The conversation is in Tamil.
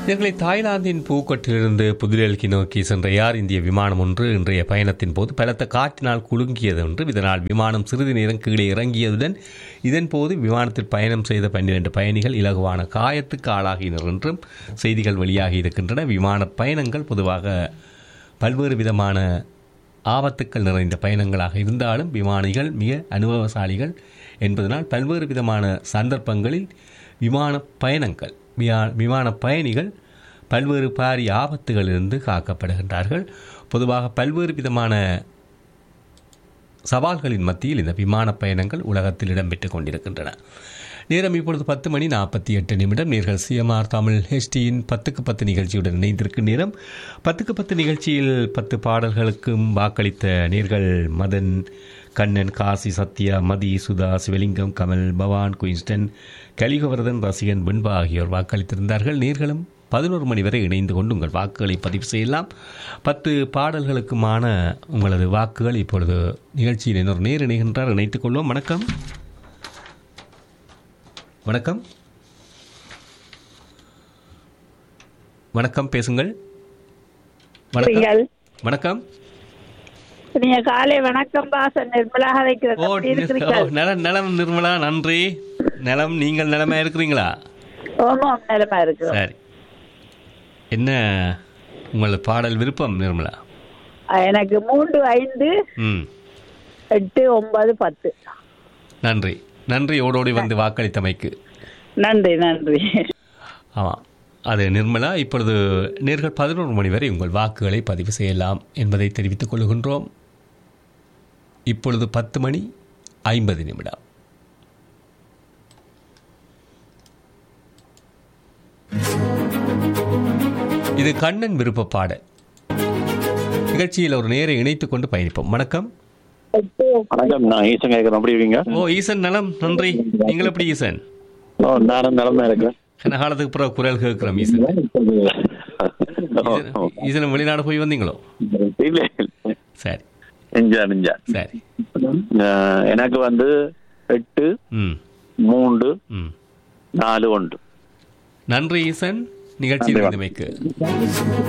இவர்களை தாய்லாந்தின் பூக்கொட்டிலிருந்து புதுடெல்லிக்கு நோக்கி சென்ற ஏர் இந்திய விமானம் ஒன்று இன்றைய பயணத்தின் போது பலத்த காற்றினால் குலுங்கியது என்றும் இதனால் விமானம் சிறிது நேரம் கீழே இறங்கியதுடன் இதன் போது விமானத்தில் பயணம் செய்த பன்னிரண்டு பயணிகள் இலகுவான காயத்துக்கு ஆளாகினர் என்றும் செய்திகள் வெளியாகி இருக்கின்றன விமான பயணங்கள் பொதுவாக பல்வேறு விதமான ஆபத்துக்கள் நிறைந்த பயணங்களாக இருந்தாலும் விமானிகள் மிக அனுபவசாலிகள் என்பதனால் பல்வேறு விதமான சந்தர்ப்பங்களில் விமான பயணங்கள் வியா- விமான பயணிகள் பல்வேறு பாரிய ஆபத்துகளிலிருந்து காக்கப்படுகின்றார்கள் பொதுவாக பல்வேறு விதமான சவால்களின் மத்தியில் இந்த விமான பயணங்கள் உலகத்தில் இடம்பெற்றுக் கொண்டிருக்கின்றன நேரம் இப்பொழுது பத்து மணி நாற்பத்தி எட்டு நிமிடம் நேர்கள் சிஎம்ஆர் தமிழ் ஹெச்டியின் பத்துக்கு பத்து நிகழ்ச்சியுடன் இணைந்திருக்கும் நேரம் பத்துக்கு பத்து நிகழ்ச்சியில் பத்து பாடல்களுக்கும் வாக்களித்த நேர்கள் மதன் கண்ணன் காசி சத்யா மதி சுதா சிவலிங்கம் கமல் பவான் குயின்ஸ்டன் கலிகவர்தன் ரசிகன் பின்பா ஆகியோர் வாக்களித்திருந்தார்கள் நேர்களும் பதினோரு மணி வரை இணைந்து கொண்டு உங்கள் வாக்குகளை பதிவு செய்யலாம் பத்து பாடல்களுக்குமான உங்களது வாக்குகள் இப்பொழுது நிகழ்ச்சியில் இன்னொரு நேர் இணைகின்றார் இணைத்துக் கொள்வோம் வணக்கம் வணக்கம் வணக்கம் பேசுங்கள் வணக்கம் நீங்கள் வணக்கம் நீங்க காலை வணக்கம் பாச நிர்மலா ஓ அழைக்கிறது நி- ஓ, இருக்கிறீர்கள் நலம் நலம் நிர்மலா நன்றி நலம் நீங்கள் நலமா இருக்கிறீங்களா ஓமாம் நிலமா இருக்கு சரி என்ன உங்களது பாடல் விருப்பம் நிர்மலா எனக்கு மூன்று ஐந்து ம் எட்டு ஒன்பது பத்து நன்றி நன்றி ஓடோடி வந்து வாக்களித்தமைக்கு நன்றி நன்றி ஆமாம் அது நிர்மலா இப்பொழுது நேர்கள் பதினோரு மணி வரை உங்கள் வாக்குகளை பதிவு செய்யலாம் என்பதை தெரிவித்துக் கொள்கின்றோம் இப்பொழுது பத்து மணி ஐம்பது நிமிடம் இது கண்ணன் விருப்ப பாடல் நிகழ்ச்சியில் ஒரு நேரை இணைத்துக் கொண்டு பயணிப்போம் வணக்கம் வணக்கம் நான் ஈசன் கேட்கறேன் எப்படி இருக்கீங்க ஓ ஈசன் நலம் நன்றி நீங்கள் எப்படி ஈசன் ஓ நானும் நிலமா இருக்கேன் கன காலத்துக்கு பிறகு குரல் கேட்கிறோம் ஈசன் ஓ, ஓ. ஈசன் வெளிநாடு போய் வந்தீங்களோ இல்ல இல்ல. சரி நெஞ்சா நெஞ்சா சரி அஹ், எனக்கு வந்து எட்டு ம் மூன்று ம் நாலு ஒன்று நன்றி ஈசன் நிகழ்ச்சியில் இருந்தமைக்கு